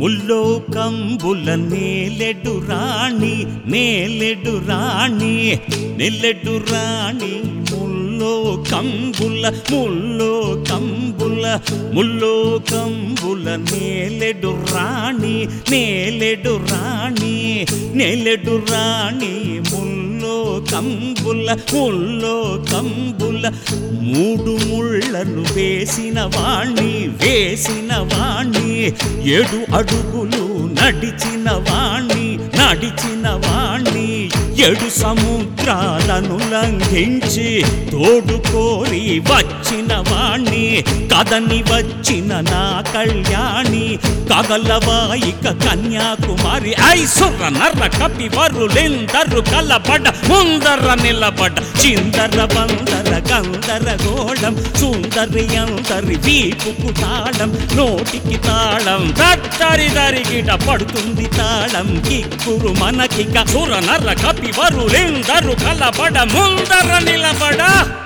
ముల్లో కంబుల నేలెడు రాణి నేలెడు రాణి నెల్లెడు రాణి ముల్లో కంబుల ముల్లో కంబుల ముల్లో కంబుల నేలెడు రాణి నేలెడు రాణి నేలెడు రాణి ముల్లో కంబుల ముల్లో కంబుల మూడు ముళ్ళను వేసిన వాణ్ణి వేసిన వాణ్ణి ఏడు అడుగులు నడిచిన వాణ్ణి నడిచిన వాణ్ణి ఏడు సముద్రాలను లంఘించి తోడు కోరి వచ్చిన వాణ్ణి కదని వచ్చిన నా కళ్యాణి కగలవాయిక కన్యాకుమారి ఐసుర నర్ర కపి వరులెందరు కలబడ ముందర నిలబడ చిందర బందర గందర గోళం సుందరి అందరి వీపుకు తాళం నోటికి తాళం దత్తరి దరిగిట పడుతుంది తాళం కిక్కురు మనకిక సుర నర్ర కపి వరులెందరు కలబడ ముందర నిలబడ